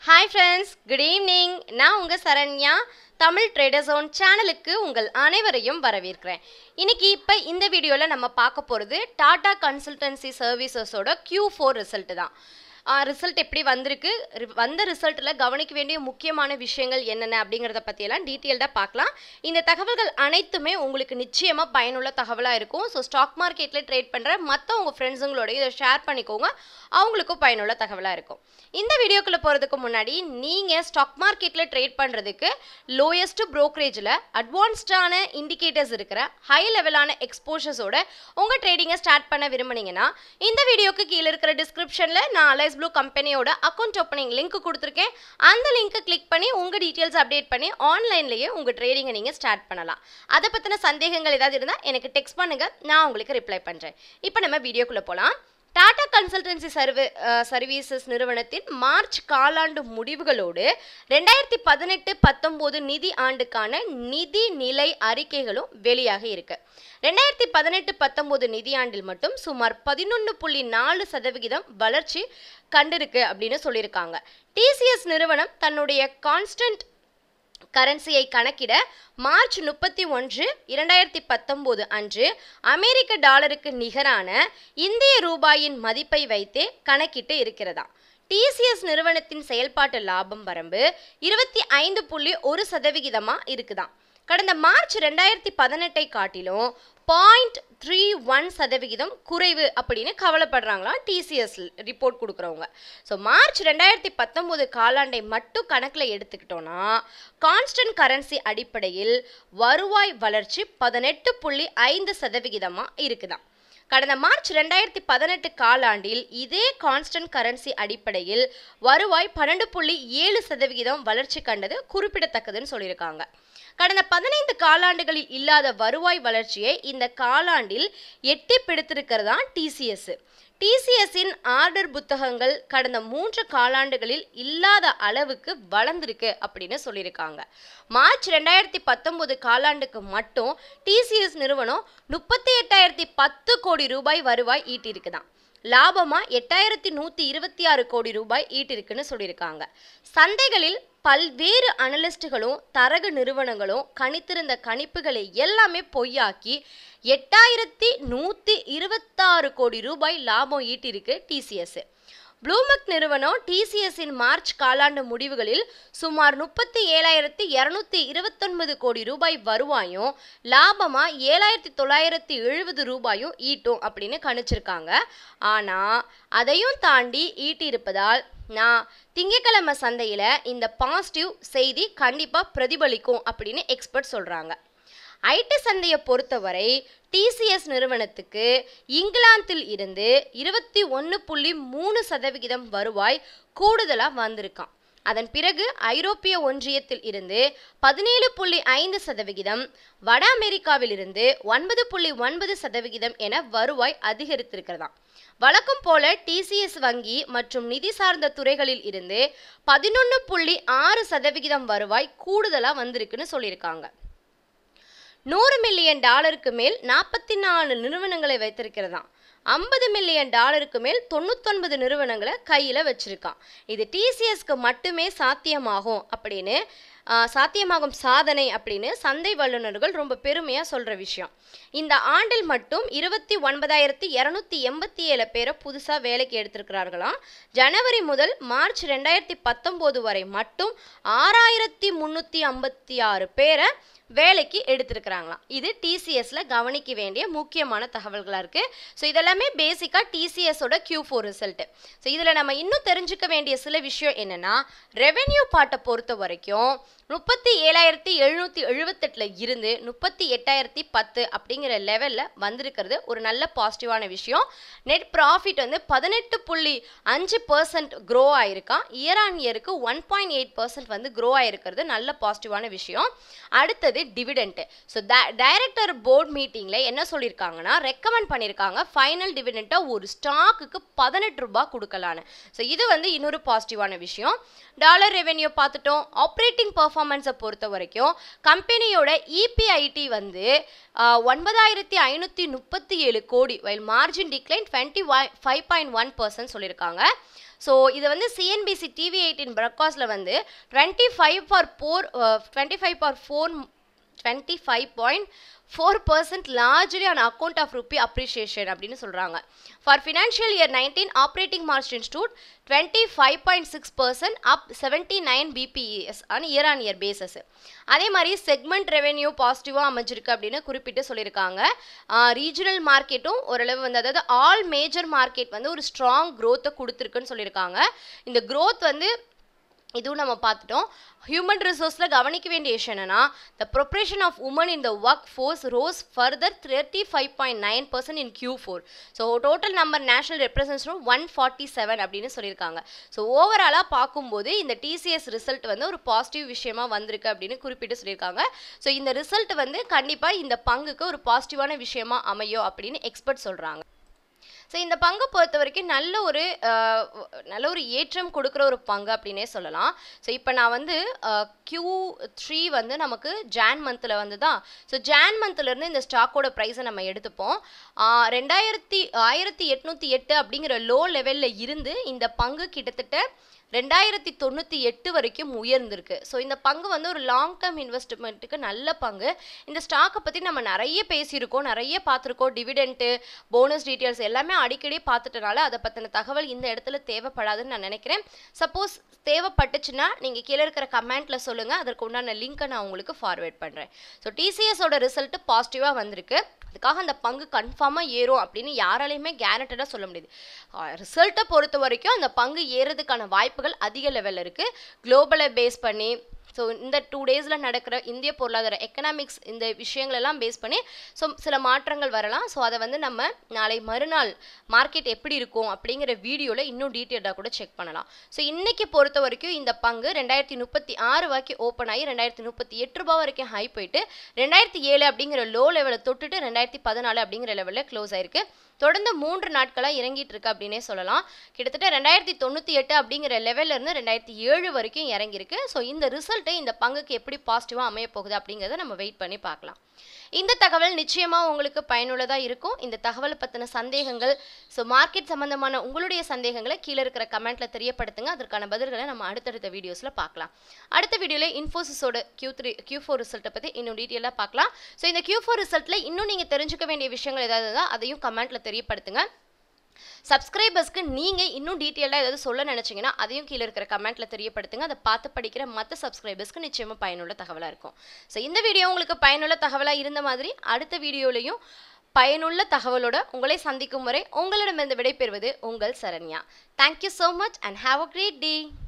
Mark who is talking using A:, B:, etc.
A: hi friends good evening நான் உங்கள் Saranya Tamil trader zone சேனலுக்கு உங்கள் அனைவரையும் வரவேற்கிறேன் இன்னைக்கு இப்போ இந்த வீடியோவில் நம்ம பார்க்க போகிறது டாடா கன்சல்டன்சி சர்வீசஸோட Q4 ஃபோர் ரிசல்ட்டு தான் ரிசல்ட் எப்படி வந்திருக்கு ரி- வந்த ரிசல்ட்டில் கவனிக்க வேண்டிய முக்கியமான விஷயங்கள் என்னென்ன அப்படிங்கிறத பற்றியெல்லாம் டீட்டெயில்டாக பார்க்கலாம் இந்த தகவல்கள் அனைத்துமே உங்களுக்கு நிச்சயமாக பயனுள்ள தகவலாக இருக்கும் ஸோ ஸ்டாக் மார்க்கெட்டில் ட்ரேட் பண்ணுற மற்ற உங்கள் ஃப்ரெண்ட்ஸுங்களோட இதை ஷேர் பண்ணிக்கோங்க அவங்களுக்கும் பயனுள்ள தகவலாக இருக்கும் இந்த வீடியோக்குள்ளே போகிறதுக்கு முன்னாடி நீங்கள் ஸ்டாக் மார்க்கெட்டில் ட்ரேட் பண்ணுறதுக்கு லோயஸ்ட் ப்ரோக்கரேஜில் அட்வான்ஸ்டான இண்டிகேட்டர்ஸ் இருக்கிற ஹை லெவலான எக்ஸ்போஷர்ஸோட உங்கள் ட்ரேடிங்கை ஸ்டார்ட் பண்ண விரும்புனீங்கன்னா இந்த வீடியோக்கு கீழே இருக்கிற டிஸ்கிரிப்ஷனில் நான் அலைஸ் ப்ளூ கம்பெனியோட அக்கௌண்ட் ஓப்பனிங் லிங்க் கொடுத்துருக்கேன் அந்த லிங்க்கை கிளிக் பண்ணி உங்கள் டீட்டெயில்ஸ் அப்டேட் பண்ணி ஆன்லைன்லேயே உங்கள் ட்ரேடிங்கை நீங்கள் ஸ்டார்ட் பண்ணலாம் அதை பற்றின சந்தேகங்கள் ஏதாவது இருந்தால் எனக்கு டெக்ஸ்ட் பண்ணுங்கள் நான் உங்களுக்கு ரிப்ளை பண்ணுறேன் இப்போ நம்ம வீடியோக்குள்ளே போகலாம் டாடா கன்சல்டன்சி சர்வ சர்வீசஸ் நிறுவனத்தின் மார்ச் காலாண்டு முடிவுகளோடு ரெண்டாயிரத்தி பதினெட்டு பத்தொம்போது நிதி ஆண்டுக்கான நிதி நிலை அறிக்கைகளும் வெளியாக இருக்கு ரெண்டாயிரத்தி பதினெட்டு பத்தொம்போது நிதியாண்டில் மட்டும் சுமார் பதினொன்று புள்ளி நாலு சதவிகிதம் வளர்ச்சி கண்டிருக்கு அப்படின்னு சொல்லியிருக்காங்க டிசிஎஸ் நிறுவனம் தன்னுடைய கான்ஸ்டன்ட் கரன்சியை கணக்கிட மார்ச் முப்பத்தி ஒன்று இரண்டாயிரத்தி பத்தொம்போது அன்று அமெரிக்க டாலருக்கு நிகரான இந்திய ரூபாயின் மதிப்பை வைத்தே கணக்கிட்டு இருக்கிறதா டிசிஎஸ் நிறுவனத்தின் செயல்பாட்டு லாபம் வரம்பு இருபத்தி ஐந்து புள்ளி ஒரு சதவிகிதமாக இருக்குதாம் கடந்த மார்ச் ரெண்டாயிரத்தி பதினெட்டை காட்டிலும் பாயிண்ட் த்ரீ ஒன் சதவிகிதம் குறைவு அப்படின்னு கவலைப்படுறாங்களாம் டிசிஎஸ் ரிப்போர்ட் கொடுக்குறவங்க ஸோ மார்ச் ரெண்டாயிரத்தி பத்தொம்போது காலாண்டை மட்டும் கணக்கில் எடுத்துக்கிட்டோன்னா கான்ஸ்டன்ட் கரன்சி அடிப்படையில் வருவாய் வளர்ச்சி பதினெட்டு புள்ளி ஐந்து சதவிகிதமாக இருக்குதாம் கடந்த மார்ச் ரெண்டாயிரத்தி பதினெட்டு காலாண்டில் இதே கான்ஸ்டன்ட் கரன்சி அடிப்படையில் வருவாய் பன்னெண்டு புள்ளி ஏழு சதவிகிதம் வளர்ச்சி கண்டது குறிப்பிடத்தக்கதுன்னு சொல்லியிருக்காங்க கடந்த பதினைந்து காலாண்டுகளில் இல்லாத வருவாய் வளர்ச்சியை இந்த காலாண்டில் எட்டி பிடித்திருக்கிறதா டிசிஎஸ் டிசிஎஸ்ஸின் ஆர்டர் புத்தகங்கள் கடந்த மூன்று காலாண்டுகளில் இல்லாத அளவுக்கு வளர்ந்திருக்கு அப்படின்னு சொல்லியிருக்காங்க மார்ச் ரெண்டாயிரத்தி பத்தொன்பது காலாண்டுக்கு மட்டும் டிசிஎஸ் நிறுவனம் முப்பத்தி எட்டாயிரத்தி பத்து கோடி ரூபாய் வருவாய் ஈட்டியிருக்குதாம் லாபமா எட்டாயிரத்தி நூற்றி இருபத்தி ஆறு கோடி ரூபாய் ஈட்டிருக்குன்னு சொல்லியிருக்காங்க சந்தைகளில் பல்வேறு அனலிஸ்ட்டுகளும் தரகு நிறுவனங்களும் கணித்திருந்த கணிப்புகளை எல்லாமே பொய்யாக்கி எட்டாயிரத்தி நூற்றி இருபத்தாறு கோடி ரூபாய் லாபம் ஈட்டிருக்கு டிசிஎஸ் ப்ளூமக் நிறுவனம் டிசிஎஸ்ஸின் மார்ச் காலாண்டு முடிவுகளில் சுமார் முப்பத்தி ஏழாயிரத்தி இரநூத்தி இருபத்தொன்பது கோடி ரூபாய் வருவாயும் லாபமா ஏழாயிரத்தி தொள்ளாயிரத்தி எழுபது ரூபாயும் ஈட்டும் அப்படின்னு கணிச்சிருக்காங்க ஆனால் அதையும் தாண்டி ஈட்டியிருப்பதால் நான் திங்கட்கிழமை சந்தையில் இந்த பாசிட்டிவ் செய்தி கண்டிப்பாக பிரதிபலிக்கும் அப்படின்னு எக்ஸ்பர்ட் சொல்கிறாங்க ஐடி சந்தையை பொறுத்தவரை டிசிஎஸ் நிறுவனத்துக்கு இங்கிலாந்தில் இருந்து இருபத்தி ஒன்று புள்ளி மூணு சதவிகிதம் வருவாய் கூடுதலாக வந்திருக்கான் அதன் பிறகு ஐரோப்பிய ஒன்றியத்தில் இருந்து பதினேழு புள்ளி ஐந்து சதவிகிதம் வட அமெரிக்காவில் இருந்து ஒன்பது புள்ளி ஒன்பது சதவிகிதம் என வருவாய் அதிகரித்திருக்கிறதாம் வழக்கம் போல டிசிஎஸ் வங்கி மற்றும் நிதி சார்ந்த துறைகளில் இருந்து பதினொன்று புள்ளி ஆறு சதவிகிதம் வருவாய் கூடுதலாக வந்திருக்குன்னு சொல்லியிருக்காங்க நூறு மில்லியன் டாலருக்கு மேல் நாற்பத்தி நாலு நிறுவனங்களை வைத்திருக்கிறதாம் ஐம்பது மில்லியன் டாலருக்கு மேல் தொண்ணூத்தொன்பது நிறுவனங்களை கையில் வச்சிருக்கான் இது டிசிஎஸ்க்கு மட்டுமே சாத்தியமாகும் அப்படின்னு ஆஹ், சாத்தியமாகும் சாதனை அப்படின்னு சந்தை வல்லுநர்கள் ரொம்ப பெருமையாக சொல்கிற விஷயம் இந்த ஆண்டில் மட்டும் இருபத்தி ஒன்பதாயிரத்தி இரநூத்தி எண்பத்தி ஏழு பேரை புதுசாக வேலைக்கு எடுத்திருக்கிறார்களாம் ஜனவரி முதல் மார்ச் ரெண்டாயிரத்தி பத்தொம்போது வரை மட்டும் ஆறாயிரத்தி முந்நூற்றி ஐம்பத்தி ஆறு பேரை வேலைக்கு எடுத்திருக்கிறாங்களாம் இது டிசிஎஸ்ல கவனிக்க வேண்டிய முக்கியமான தகவல்களாக இருக்குது ஸோ இதெல்லாமே பேசிக்காக டிசிஎஸோட Q4 ஃபோர் ரிசல்ட்டு ஸோ இதில் நம்ம இன்னும் தெரிஞ்சுக்க வேண்டிய சில விஷயம் என்னென்னா ரெவென்யூ பார்ட்டை பொறுத்த வரைக்கும் முப்பத்தி ஏழாயிரத்தி எழுநூற்றி எழுபத்தெட்டில் இருந்து முப்பத்தி எட்டாயிரத்தி பத்து அப்படிங்கிற லெவலில் வந்திருக்கிறது ஒரு நல்ல பாசிட்டிவான விஷயம் நெட் ப்ராஃபிட் வந்து பதினெட்டு புள்ளி அஞ்சு பர்சன்ட் க்ரோ ஆயிருக்கான் இயர் ஆன் இயருக்கு ஒன் பாயிண்ட் எயிட் பர்சன்ட் வந்து க்ரோ ஆயிருக்கிறது நல்ல பாசிட்டிவான விஷயம் அடுத்தது டிவிடெண்ட் ஸோ டைரக்டர் போர்ட் மீட்டிங்கில் என்ன சொல்லியிருக்காங்கன்னா ரெக்கமெண்ட் பண்ணியிருக்காங்க ஃபைனல் டிவிடெண்ட்டை ஒரு ஸ்டாக்குக்கு பதினெட்டு ரூபாய் கொடுக்கலான்னு ஸோ இது வந்து இன்னொரு பாசிட்டிவான விஷயம் டாலர் ரெவென்யூ பார்த்துட்டோம் ஆப்ரேட்டிங் பர்ஃபார்மன்ஸை பொறுத்த வரைக்கும் கம்பெனியோட இபிஐடி வந்து ஒன்பதாயிரத்தி ஐநூற்றி முப்பத்தி ஏழு கோடி while margin decline twenty five point one percent சொல்லியிருக்காங்க ஸோ இது வந்து சிஎன்பிசி டிவி எயிட்டின் பிரகாஸ்டில் வந்து twenty five for four twenty five for four twenty five point four percent largely on account of rupee appreciation அப்படின்னு சொல்கிறாங்க for financial year nineteen operating margin institute twenty five point six percent up seventy nine bps on year on year basis அதே மாதிரி segment revenue பாசிட்டிவாக அமைஞ்சிருக்கு அப்படின்னு குறிப்பிட்டு சொல்லியிருக்காங்க regional மார்க்கெட்டும் ஓரளவு வந்து அதாவது ஆல் மேஜர் மார்க்கெட் வந்து ஒரு ஸ்ட்ராங் க்ரோத்தை கொடுத்துருக்குன்னு சொல்லியிருக்காங்க இந்த க்ரோத் வந்து இதுவும் நம்ம பார்த்துட்டோம் ஹியூமன் ரிசோர்ஸில் கவனிக்க வேண்டிய விஷயம் என்னன்னா the proportion of woman in the work force rose further thirty five point nine percent in Q four so total number national representation one forty seven அப்படின்னு சொல்லியிருக்காங்க ஸோ ஓவராலாக பார்க்கும்போது இந்த டிசிஎஸ் ரிசல்ட் வந்து ஒரு பாசிட்டிவ் விஷயமா வந்திருக்கு அப்படின்னு குறிப்பிட்டு சொல்லியிருக்காங்க ஸோ இந்த ரிசல்ட் வந்து கண்டிப்பாக இந்த பங்குக்கு ஒரு பாசிட்டிவான விஷயமா அமையும் அப்படின்னு எக்ஸ்பர்ட் சொல்கிறாங்க ஸோ இந்த பங்கை பொறுத்த வரைக்கும் நல்ல ஒரு அஹ், நல்ல ஒரு ஏற்றம் கொடுக்குற ஒரு பங்கு அப்படின்னே சொல்லலாம் ஸோ இப்போ நான் வந்து கியூ த்ரீ வந்து நமக்கு ஜான் மந்தில் வந்து தான் ஸோ ஜான் மந்த்லேருந்து இந்த ஸ்டாக்கோட ப்ரைஸை நம்ம எடுத்துப்போம் ஆஹ், ரெண்டாயிரத்தி ஆயிரத்தி எட்நூற்றி எட்டு அப்படிங்கிற லோ லெவலில் இருந்து இந்த பங்கு கிட்டத்தட்ட ரெண்டாயிரத்தி தொண்ணூற்றி எட்டு வரைக்கும் உயர்ந்திருக்கு ஸோ இந்த பங்கு வந்து ஒரு லாங் டேர்ம் இன்வெஸ்ட்மெண்ட்டுக்கு நல்ல பங்கு இந்த ஸ்டாக்கை பற்றி நம்ம நிறைய பேசியிருக்கோம் நிறைய பார்த்துருக்கோம் டிவிடெண்ட்டு போனஸ் டீட்டெயில்ஸ் எல்லாமே அடிக்கடி பார்த்துட்டனால அதை பற்றின தகவல் இந்த இடத்துல தேவைப்படாதுன்னு நான் நினைக்கிறேன் சப்போஸ் தேவைப்பட்டுச்சுன்னா நீங்கள் கீழே இருக்கிற கமெண்ட்டில் சொல்லுங்கள் அதற்கு உண்டான லிங்க்கை நான் உங்களுக்கு ஃபார்வேர்ட் பண்ணுறேன் ஸோ டிசிஎஸோட ரிசல்ட்டு பாசிட்டிவாக வந்திருக்கு அதுக்காக அந்த பங்கு கன்ஃபார்மாக ஏறும் அப்படின்னு யாராலையுமே கேரண்டடாக சொல்ல முடியுது ரிசல்ட்டை பொறுத்த வரைக்கும் அந்த பங்கு ஏறதுக்கான வாய்ப்புகள் அதிக லெவலில் இருக்குது குளோபலை பேஸ் பண்ணி ஸோ இந்த டூ டேஸில் நடக்கிற இந்திய பொருளாதார எக்கனாமிக்ஸ் இந்த விஷயங்களெல்லாம் பேஸ் பண்ணி ஸோ சில மாற்றங்கள் வரலாம் ஸோ அதை வந்து நம்ம நாளை மறுநாள் மார்க்கெட் எப்படி இருக்கும் அப்படிங்கிற வீடியோவில் இன்னும் டீட்டெயிலாக கூட செக் பண்ணலாம் ஸோ இன்னைக்கு பொறுத்த வரைக்கும் இந்த பங்கு ரெண்டாயிரத்தி முப்பத்தி ஆறு வரைக்கும் ஓப்பன் ஆகி ரெண்டாயிரத்தி முப்பத்தி எட்டு ரூபாய் வரைக்கும் ஹை போயிட்டு ரெண்டாயிரத்தி ஏழு அப்படிங்கிற லோ லெவலை தொட்டுட்டு ரெண்டாயிரத்தி பதினாலு அப்படிங்கிற லெவலில் க்ளோஸ் ஆயிருக்கு தொடர்ந்து மூன்று நாட்களாக இறங்கிட்டு இருக்கு அப்படின்னே சொல்லலாம் கிட்டத்தட்ட ரெண்டாயிரத்தி தொண்ணூற்றி எட்டு அப்படிங்கிற லெவல்ல இருந்து ரெண்டாயிரத்தி ஏழு வரைக்கும் இறங்கியிருக்கு ஸோ இந்த ரிசல்ட்டை இந்த பங்குக்கு எப்படி பாசிட்டிவாக அமைய போகுது அப்படிங்கிறத நம்ம வெயிட் பண்ணி பார்க்கலாம் இந்த தகவல் நிச்சயமாக உங்களுக்கு பயனுள்ளதாக இருக்கும் இந்த தகவலை பற்றின சந்தேகங்கள் ஸோ மார்க்கெட் சம்பந்தமான உங்களுடைய சந்தேகங்களை கீழே இருக்கிற கமெண்ட்டில் தெரியப்படுத்துங்க அதற்கான பதில்களை நம்ம அடுத்தடுத்த வீடியோஸில் பார்க்கலாம் அடுத்த வீடியோவில் இன்ஃபோசிஸோட கியூ த்ரீ கியூ ஃபோர் ரிசல்ட்டை பற்றி இன்னும் டீட்டெயிலாக பார்க்கலாம் ஸோ இந்த கியூ ஃபோர் ரிசல்ட்டில் இன்னும் நீங்கள் தெரிஞ்சுக்க வேண்டிய விஷயங்கள் ஏதாவது இருந்தால் அதையும் கமெண்ட்டில் தெரியப்படுத்துங்க சப்ஸ்கிரைபர்ஸ்க்கு நீங்கள் இன்னும் டீட்டெயிலாக ஏதாவது சொல்ல நினச்சிங்கன்னா அதையும் கீழே இருக்கிற கமெண்ட்டில் தெரியப்படுத்துங்க அதை பார்த்து படிக்கிற மற்ற சப்ஸ்கிரைபர்ஸ்க்கு நிச்சயமாக பயனுள்ள தகவலாக இருக்கும் ஸோ இந்த வீடியோ உங்களுக்கு பயனுள்ள தகவலாக இருந்த மாதிரி அடுத்த வீடியோலையும் பயனுள்ள தகவலோட உங்களை சந்திக்கும் வரை உங்களிடமிருந்து விடைபெறுவது உங்கள் Saranya thank you so much and have a great day